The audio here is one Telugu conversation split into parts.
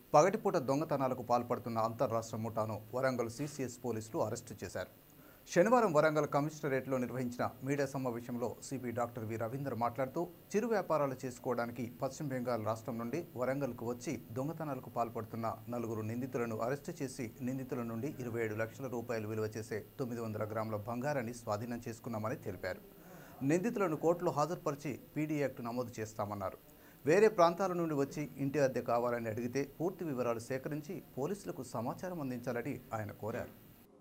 పగటిపూట దొంగతనాలకు పాల్పడుతున్న అంతర్రాష్ట్ర ముఠాను వరంగల్ సీసీఎస్ పోలీసులు అరెస్టు చేశారు శనివారం వరంగల్ కమిషనరేట్లో నిర్వహించిన మీడియా సమావేశంలో సిపి డాక్టర్ వి రవీందర్ మాట్లాడుతూ చిరు వ్యాపారాలు చేసుకోవడానికి పశ్చిమ బెంగాల్ రాష్ట్రం నుండి వరంగల్కు వచ్చి దొంగతనాలకు పాల్పడుతున్న నలుగురు నిందితులను అరెస్టు చేసి నిందితుల నుండి ఇరవై ఏడు లక్షల రూపాయలు విలువ చేసే తొమ్మిది వందల గ్రాముల బంగారాన్ని స్వాధీనం చేసుకున్నామని తెలిపారు నిందితులను కోర్టులో హాజరుపరిచి పీడీ యాక్ట్ నమోదు చేస్తామన్నారు వేరే ప్రాంతాల నుండి వచ్చి ఇంటి అద్దె కావాలని అడిగితే పూర్తి వివరాలు సేకరించి పోలీసులకు సమాచారం అందించాలని ఆయన కోరారు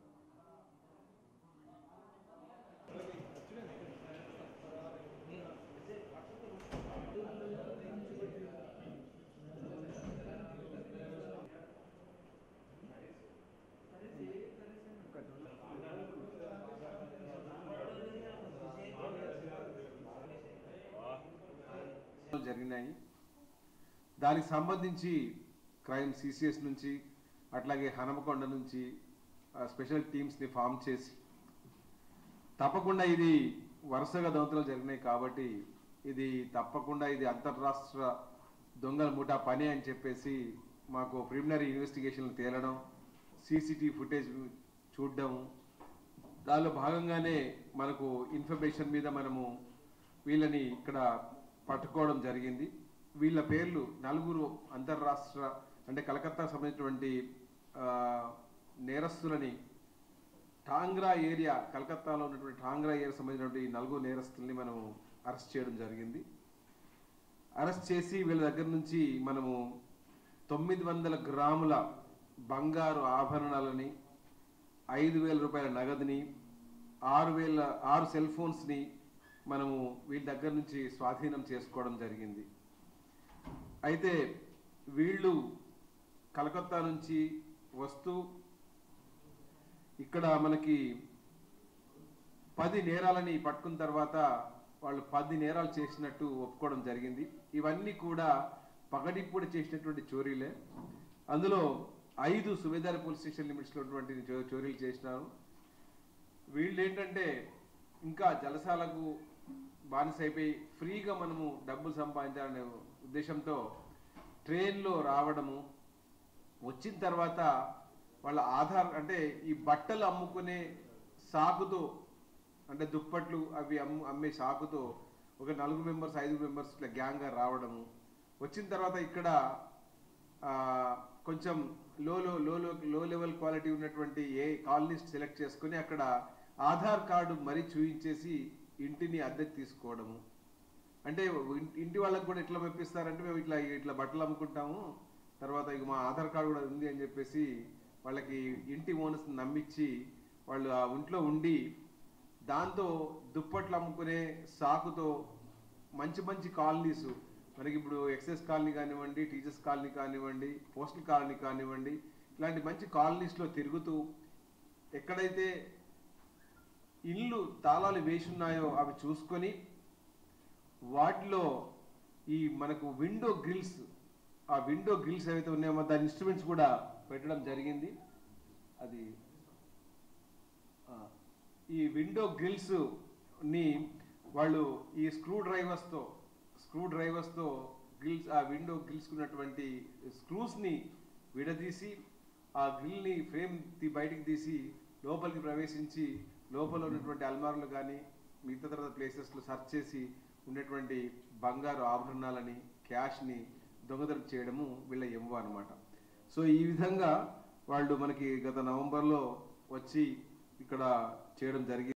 జరిగినాయి దానికి సంబంధించి క్రైమ్ సిసిఎస్ నుంచి అట్లాగే హనమకొండ నుంచి ఆ, స్పెషల్ టీమ్స్ని ఫామ్ చేసి తప్పకుండా ఇది వరుసగా దొంగతనాలు జరిగినాయి కాబట్టి ఇది తప్పకుండా ఇది అంతర్రాష్ట్ర దొంగల ముఠా పని అని చెప్పేసి మాకు ప్రిలిమినరీ ఇన్వెస్టిగేషన్లు తేలడం సీసీటీవీ ఫుటేజ్ చూడడం దానిలో భాగంగానే మనకు ఇన్ఫర్మేషన్ మీద మనము వీళ్ళని ఇక్కడ పట్టుకోవడం జరిగింది వీళ్ళ పేర్లు నలుగురు అంతర్రాష్ట్ర అంటే కలకత్తా సంబంధించినటువంటి ఆ, నేరస్తులని టాంగ్రా ఏరియా కలకత్తాలో ఉన్నటువంటి టాంగ్రా ఏరియా సంబంధించినటువంటి ఈ నలుగురు నేరస్తుల్ని మనము అరెస్ట్ చేయడం జరిగింది అరెస్ట్ చేసి వీళ్ళ దగ్గర నుంచి మనము తొమ్మిది వందల గ్రాముల బంగారు ఆభరణాలని ఐదు వేల రూపాయల నగదుని ఆరు వేల ఆరు సెల్ ఫోన్స్ని మనము వీళ్ళ దగ్గర నుంచి స్వాధీనం చేసుకోవడం జరిగింది అయితే వీళ్ళు కలకత్తా నుంచి వస్తూ ఇక్కడ మనకి పది నేరాలని పట్టుకున్న తర్వాత వాళ్ళు పది నేరాలు చేసినట్టు ఒప్పుకోవడం జరిగింది ఇవన్నీ కూడా పగటిపూడి చేసినటువంటి చోరీలే అందులో ఐదు సుబేదారి పోలీస్ స్టేషన్ లిమిట్స్లో ఉన్నటువంటి చో- చోరీలు చేసినారు వీళ్ళు ఏంటంటే ఇంకా జలసాలకు బానిసైపోయి ఫ్రీగా మనము డబ్బులు సంపాదించాలనే ఉద్దేశంతో ట్రైన్లో రావడము వచ్చిన తర్వాత వాళ్ళ ఆధార్ అంటే ఈ బట్టలు అమ్ముకునే సాకుతో అంటే దుప్పట్లు అవి అమ్ము అమ్మే సాకుతో ఒక నలుగురు మెంబర్స్ ఐదు మెంబర్స్ ఇట్లా గ్యాంగ్గా రావడము వచ్చిన తర్వాత ఇక్కడ ఆ, కొంచెం లో లో లో లో లో లెవెల్ క్వాలిటీ ఉన్నటువంటి ఏ కాలనీస్ట్ సెలెక్ట్ చేసుకొని అక్కడ ఆధార్ కార్డు మరీ చూయించేసి ఇంటిని అద్దెకు తీసుకోవడము అంటే ఇన్- ఇంటి వాళ్ళకి కూడా ఎట్లా మెప్పిస్తారంటే మేము ఇట్లా ఇట్లా బట్టలు అమ్ముకుంటాము తర్వాత ఇక మా ఆధార్ కార్డు కూడా ఉంది అని చెప్పేసి వాళ్ళకి ఇంటి ఓనర్స్ నమ్మించి వాళ్ళు ఆ ఇంట్లో ఉండి దాంతో దుప్పట్లు అమ్ముకునే సాకుతో మంచి మంచి కాలనీస్ మనకి ఇప్పుడు ఎక్సెస్ కాలనీ కానివ్వండి టీచర్స్ కాలనీ కానివ్వండి పోస్టల్ కాలనీ కానివ్వండి ఇలాంటి మంచి కాలనీస్లో తిరుగుతూ ఎక్కడైతే ఇల్లు తాళాలు వేసి ఉన్నాయో అవి చూసుకొని వాటిలో ఈ మనకు విండో గ్రిల్స్ ఆ విండో గ్రిల్స్ ఏవైతే ఉన్నాయో దాని ఇన్స్ట్రుమెంట్స్ కూడా పెట్టడం జరిగింది అది ఆ, ఈ విండో గ్రిల్స్ ని వాళ్ళు ఈ స్క్రూ డ్రైవర్స్తో స్క్రూ డ్రైవర్స్తో గ్రిల్స్ ఆ విండో గ్రిల్స్ ఉన్నటువంటి స్క్రూస్ని విడదీసి ఆ గ్రిల్ని ఫ్రేమ్ తీ బయటికి తీసి లోపలికి ప్రవేశించి లోపల ఉన్నటువంటి అల్మార్లు కానీ మిగతా తర్వాత ప్లేసెస్లో సెర్చ్ చేసి ఉన్నటువంటి బంగారు ఆభరణాలని క్యాష్ని దొంగతనం చేయడము వీళ్ళ ఎంవ అనమాట సో ఈ విధంగా వాళ్ళు మనకి గత నవంబర్లో వచ్చి ఇక్కడ చేయడం జరిగింది